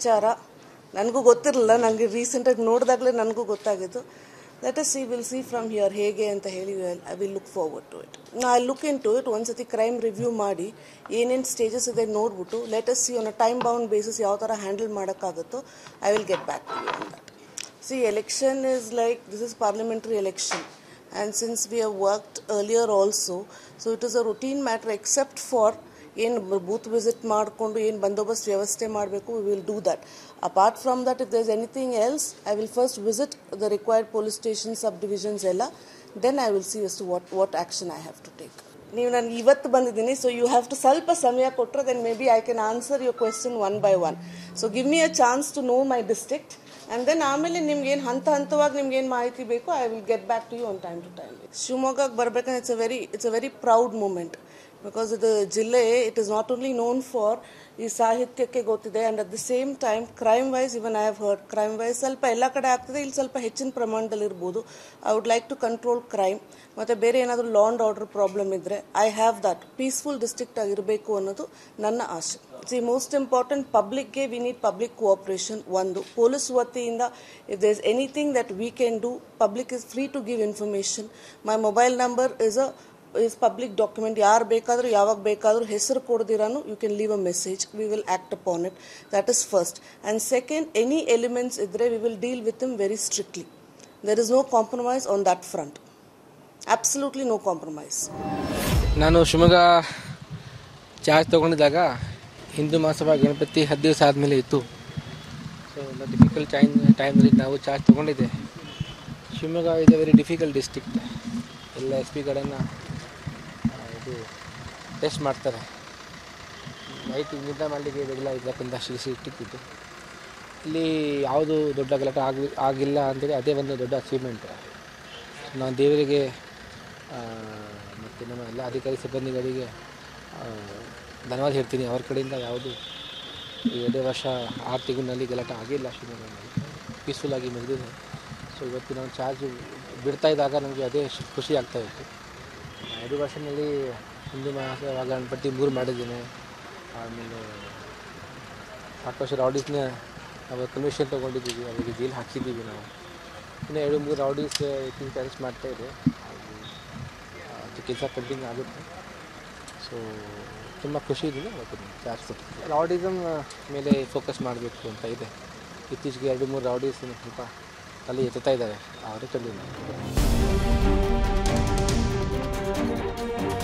ವಿಚಾರ ನನಗೂ ಗೊತ್ತಿರಲಿಲ್ಲ ನನಗೆ ರೀಸೆಂಟಾಗಿ ನೋಡಿದಾಗಲೇ ನನಗೂ ಗೊತ್ತಾಗಿದ್ದು let us see will see from here ಹೇಗೆ ಅಂತ ಹೇಳಿ I will look forward to it I look into it ಒಂದ್ಸತಿ ಕ್ರೈಮ್ ರಿವ್ಯೂ ಮಾಡಿ ಏನೇನು ಸ್ಟೇಜಸ್ ಇದೆ ನೋಡ್ಬಿಟ್ಟು let us see on a time bound basis ಯಾವ ಥರ ಹ್ಯಾಂಡಲ್ ಮಾಡೋಕ್ಕಾಗುತ್ತೋ I will get back to you on that See, election is like this is parliamentary election, and since we have worked earlier also, so it is a routine matter except for ಏನು booth visit ಮಾಡಿಕೊಂಡು ಏನು ಬಂದೋಬಸ್ತ್ ವ್ಯವಸ್ಥೆ ಮಾಡಬೇಕು we will do that apart from that if there is anything else I will first visit the required police station subdivisions ಎಲ್ಲ then I will see as to what what action I have to take ನೀವು ನನಗೆ ಇವತ್ತು ಬಂದಿದ್ದೀನಿ so you have to ಸ್ವಲ್ಪ ಸಮಯ ಕೊಟ್ಟರೆ then maybe I can answer your question one by one so give me a chance to know my district and then ಆಮೇಲೆ ನಿಮ್ಗೆ ಏನು ಹಂತ ಹಂತವಾಗಿ ನಿಮ್ಗೆ ಏನು ಮಾಹಿತಿ ಬೇಕು I will get back to you on time to time ಶಿವಮೊಗ್ಗಕ್ಕೆ ಬರ್ಬೇಕಂದ್ರೆ it's a very it's a very proud moment because ಇದು ಜಿಲ್ಲೆ it is not only known for ಈ ಸಾಹಿತ್ಯಕ್ಕೆ ಗೊತ್ತಿದೆ and at the same time crime wise even I have heard crime wise ಸ್ವಲ್ಪ ಎಲ್ಲ ಕಡೆ ಆಗ್ತದೆ ಇಲ್ಲಿ ಸ್ವಲ್ಪ ಹೆಚ್ಚಿನ ಪ್ರಮಾಣದಲ್ಲಿ ಇರ್ಬೋದು I would like to control crime ಮತ್ತು ಬೇರೆ ಏನಾದರೂ ಲಾ ಆ್ಯಂಡ್ ಆರ್ಡರ್ ಪ್ರಾಬ್ಲಮ್ ಇದ್ದರೆ I have that peaceful district ಆಗಿರಬೇಕು ಅನ್ನೋದು ನನ್ನ ಆಸೆ ಸಿ ಮೋಸ್ಟ್ ಇಂಪಾರ್ಟೆಂಟ್ ಪಬ್ಲಿಕ್ಗೆ ವಿ ನೀಡ್ ಪಬ್ಲಿಕ್ ಕೋಆಪ್ರೇಷನ್ ಒಂದು ಪೊಲೀಸ್ ವತಿಯಿಂದ if there is anything that we can do public is free to give information my mobile number is a is public document ಯಾರು ಬೇಕಾದರೂ ಯಾವಾಗ ಬೇಕಾದರೂ ಹೆಸರು ಕೊಡ್ದಿರಾನು you can leave a message we will act upon it that is first and second any elements ಇದ್ದರೆ we will deal with them very strictly there is no compromise on that front absolutely no compromise ನಾನು Shivamogga charge ತೊಗೊಂಡಿದ್ದಾಗ ಹಿಂದೂ ಮಹಾಸಭಾ ಗಣಪತಿ ಹತ್ತು ದಿವಸ ಆದಮೇಲೆ ಇತ್ತು so ಒಂದು difficult time ಟೈಮ್ನಲ್ಲಿ ನಾವು ಚಾರ್ಜ್ ತೊಗೊಂಡಿದ್ದೆ Shivamogga is a very difficult district ಎಲ್ಲ ಎಸ್ ಪಿಗಳನ್ನು ಇದು ಟೆಸ್ಟ್ ಮಾಡ್ತಾರೆ ನೈಟ್ ನಿದ್ದೆ ಮಾಡಲಿಕ್ಕೆ ಇದೆಲ್ಲ ಇದಕ್ಕಿಂತ ಅಷ್ಟು ಇಟ್ಟಿತ್ತು ಇಲ್ಲಿ ಯಾವುದು ದೊಡ್ಡ ಗಲಾಟೆ ಆಗಿ ಆಗಿಲ್ಲ ಅಂತೇಳಿ ಅದೇ ಒಂದು ದೊಡ್ಡ ಅಚೀವ್ಮೆಂಟ್ ನಾನು ದೇವರಿಗೆ ಆ, ಮತ್ತು ನಮ್ಮ ಎಲ್ಲ ಅಧಿಕಾರಿ ಸಿಬ್ಬಂದಿಗಳಿಗೆ ಆ, ಧನ್ಯವಾದ ಹೇಳ್ತೀನಿ ಅವ್ರ ಕಡೆಯಿಂದ ಯಾವುದು ಈ ಎರಡೇ ವರ್ಷ ಆರು ತಿಂಗಳಿನಲ್ಲಿ ಗಲಾಟೆ ಆಗಿಲ್ಲ ಶಿವಮೊಗ್ಗದಲ್ಲಿ ಪೀಸ್ಫುಲ್ಲಾಗಿ ಮುಗಿದಿದೆ ಸೊ ಇವತ್ತು ನಾವು ಚಾರ್ಜ್ ಬಿಡ್ತಾ ಇದ್ದಾಗ ನಮಗೆ ಅದೇ ಶ್- ಖುಷಿ ಆಗ್ತಾ ಇತ್ತು ಎರಡು ವರ್ಷದಲ್ಲಿ ಹಿಂದೂ ಮಹಾಸಭಾ ಗಣಪತಿ ಮೂರು ಮಾಡಿದ್ದೀನಿ ಆಮೇಲೆ ಸಾಕಷ್ಟು ರೌಡೀಸ್ನ ನಾವು ಕನ್ವಿಷನ್ ತೊಗೊಂಡಿದ್ದೀವಿ ಅವರಿಗೆ ಜೈಲ್ ಹಾಕಿದ್ದೀವಿ ನಾವು ಇನ್ನು ಎರಡು ಮೂರು ರೌಡೀಸ್ ಥಿಂಕ್ ಅರೆಸ್ಟ್ ಮಾಡ್ತಾ ಇದೆ ಅದು ಕೆಲಸ ಪೆಂಡಿಂಗ್ ಆಗುತ್ತೆ ಸೊ ತುಂಬ ಖುಷಿ ಇದೆ ಅವತ್ತು ಚಾರ್ಜ್ ಕೊಟ್ಟು ರೌಡಿಸಮ್ ಮೇಲೆ ಫೋಕಸ್ ಮಾಡಬೇಕು ಅಂತ ಇದೆ ಇತ್ತೀಚೆಗೆ ಎರಡು ಮೂರು ರೌಡೀಸ್ ಸ್ವಲ್ಪ ತಲೆ ಎತ್ತುತ್ತಾ ಇದ್ದಾರೆ ಅವರು ಚಳಿ